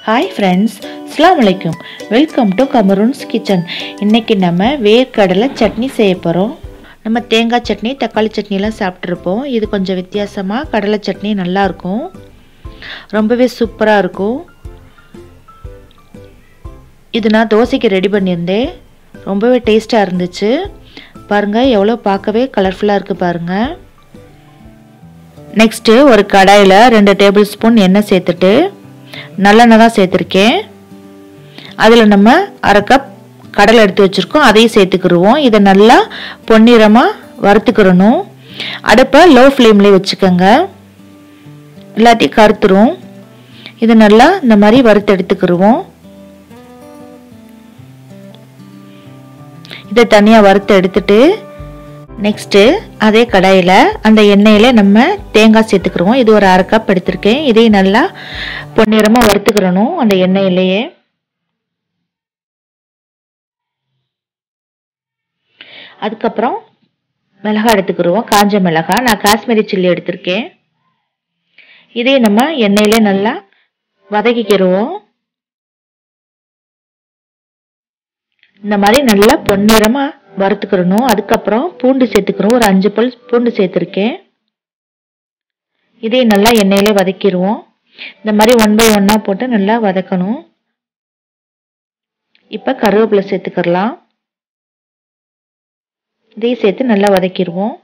hi friends அஸ்லாம் வலைக்கும் welcome to கமரூன்ஸ் kitchen இன்றைக்கி நம்ம வேர்க்கடலை சட்னி செய்ய போகிறோம் நம்ம தேங்காய் சட்னி தக்காளி சட்னிலாம் சாப்பிட்ருப்போம் இது கொஞ்சம் வித்தியாசமாக கடலை சட்னி நல்லாயிருக்கும் ரொம்பவே சூப்பராக இருக்கும் இது நான் தோசைக்கு ரெடி பண்ணியிருந்தேன் ரொம்பவே டேஸ்ட்டாக இருந்துச்சு பாருங்கள் எவ்வளோ பார்க்கவே கலர்ஃபுல்லாக இருக்குது பாருங்கள் நெக்ஸ்ட்டு ஒரு கடாயில் ரெண்டு டேபிள் ஸ்பூன் எண்ணெய் சேர்த்துட்டு நல்லெண்ணெய் தான் சேர்த்துருக்கேன் அதில் நம்ம அரை கப் கடலை எடுத்து வச்சுருக்கோம் அதையும் சேர்த்துக்கிடுவோம் இதை நல்லா பொன்னிறமாக வறுத்துக்கிறணும் அடுப்பை லோ ஃப்ளேம்லேயே வச்சுக்கோங்க எல்லாத்தையும் கருத்துரும் இது நல்லா இந்த மாதிரி வறுத்து எடுத்துக்கிடுவோம் இதை தனியாக வறுத்து எடுத்துட்டு நெக்ஸ்ட்டு அதே கடாயில் அந்த எண்ணெயில் நம்ம தேங்காய் சேர்த்துக்கிறோம் இது ஒரு அரை கப் எடுத்திருக்கேன் இதையும் நல்லா பொன்னிறமாக வறுத்துக்கிறணும் அந்த எண்ணெயிலேயே அதுக்கப்புறம் மிளகாய் எடுத்துக்கிடுவோம் காஞ்ச மிளகாய் நான் காஷ்மீரி சில்லி எடுத்திருக்கேன் இதையும் நம்ம எண்ணெயிலே நல்லா வதக்கிக்கிடுவோம் இந்த மாதிரி நல்லா பொன்னிறமாக வறுத்துக்கிறணும் அதுக்கப்புறம் பூண்டு சேர்த்துக்கிறோம் ஒரு அஞ்சு பல் பூண்டு சேர்த்துருக்கேன் இதையும் நல்லா எண்ணெயிலே வதக்கிடுவோம் இந்த மாதிரி ஒன் பை ஒன்னாக போட்டு நல்லா வதக்கணும் இப்போ கருவேப்பிலை சேர்த்துக்கிறலாம் இதையும் சேர்த்து நல்லா வதக்கிடுவோம்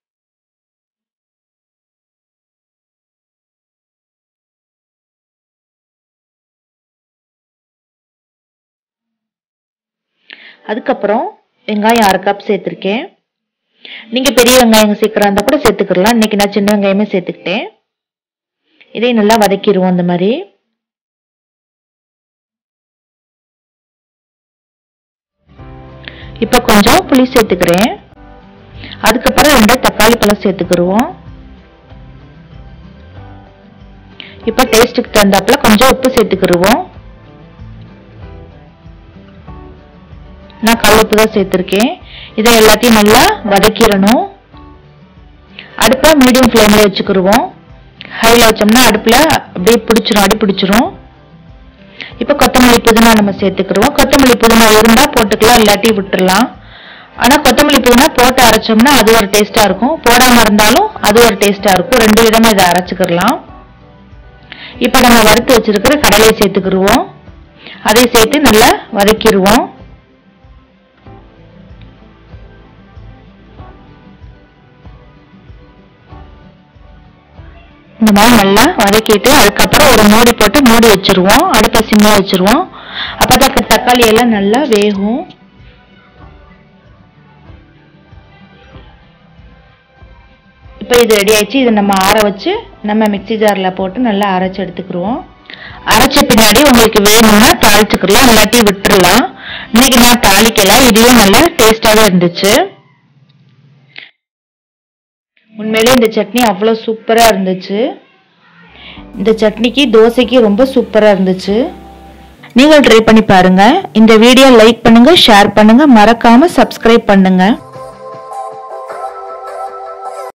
அதுக்கப்புறம் வெங்காயம் அரை கப் சேர்த்துருக்கேன் நீங்கள் பெரிய வெங்காயம் சேர்க்குறா இருந்தால் கூட சேர்த்துக்கலாம் இன்றைக்கி நான் சின்ன வெங்காயமே சேர்த்துக்கிட்டேன் இதையும் நல்லா வதக்கிடுவோம் அந்த மாதிரி இப்போ கொஞ்சம் புளி சேர்த்துக்கிறேன் அதுக்கப்புறம் ரெண்டு தக்காளி பழம் சேர்த்துக்கிடுவோம் இப்போ டேஸ்ட்டுக்கு தகுந்தாப்புல கொஞ்சம் உப்பு சேர்த்துக்கிடுவோம் நான் கல்லுப்பு தான் சேர்த்துருக்கேன் இதை எல்லாத்தையும் நல்லா வதக்கிடணும் அடுப்பை மீடியம் ஃப்ளேமில் வச்சுக்கிடுவோம் ஹையில் வச்சோம்னா அடுப்பில் அப்படியே பிடிச்சிரும் அடி பிடிச்சிரும் இப்போ கொத்தமல்லி புதினா நம்ம சேர்த்துக்கிடுவோம் கொத்தமல்லி புதினா இருந்தால் போட்டுக்கலாம் இல்லாட்டி விட்டுடலாம் ஆனால் கொத்தமல்லி புதினா போட்டு அரைச்சோம்னா அது ஒரு டேஸ்ட்டாக இருக்கும் போடாமல் இருந்தாலும் அது ஒரு டேஸ்ட்டாக இருக்கும் ரெண்டு விதமாக இதை அரைச்சிக்கிடலாம் இப்போ நம்ம வறுத்து வச்சிருக்கிற கடலையை சேர்த்துக்கிடுவோம் அதை சேர்த்து நல்லா வதக்கிடுவோம் இந்த மாதிரி நல்லா வதக்கிட்டு அதுக்கப்புறம் ஒரு மூடி போட்டு மூடி வச்சிருவோம் அடுப்பை சிம்மில் வச்சிருவோம் அப்பதான் தக்காளி எல்லாம் நல்லா வேகும் இப்போ இது ரெடி ஆயிடுச்சு இதை நம்ம ஆற வச்சு நம்ம மிக்சி ஜாரில் போட்டு நல்லா அரைச்சி எடுத்துக்கிடுவோம் அரைச்ச பின்னாடி உங்களுக்கு வேணும்னா தாளிச்சுக்கலாம் இல்லாட்டி விட்டுறலாம் இன்னைக்கு நான் தாளிக்கல இதுவே நல்லா டேஸ்டாகவே இருந்துச்சு உண்மையிலே இந்த சட்னி அவ்வளோ சூப்பராக இருந்துச்சு இந்த சட்னிக்கு தோசைக்கு ரொம்ப சூப்பராக இருந்துச்சு நீங்கள் ட்ரை பண்ணி பாருங்கள் இந்த வீடியோ லைக் பண்ணுங்கள் ஷேர் பண்ணுங்கள் மறக்காமல் சப்ஸ்கிரைப் பண்ணுங்கள்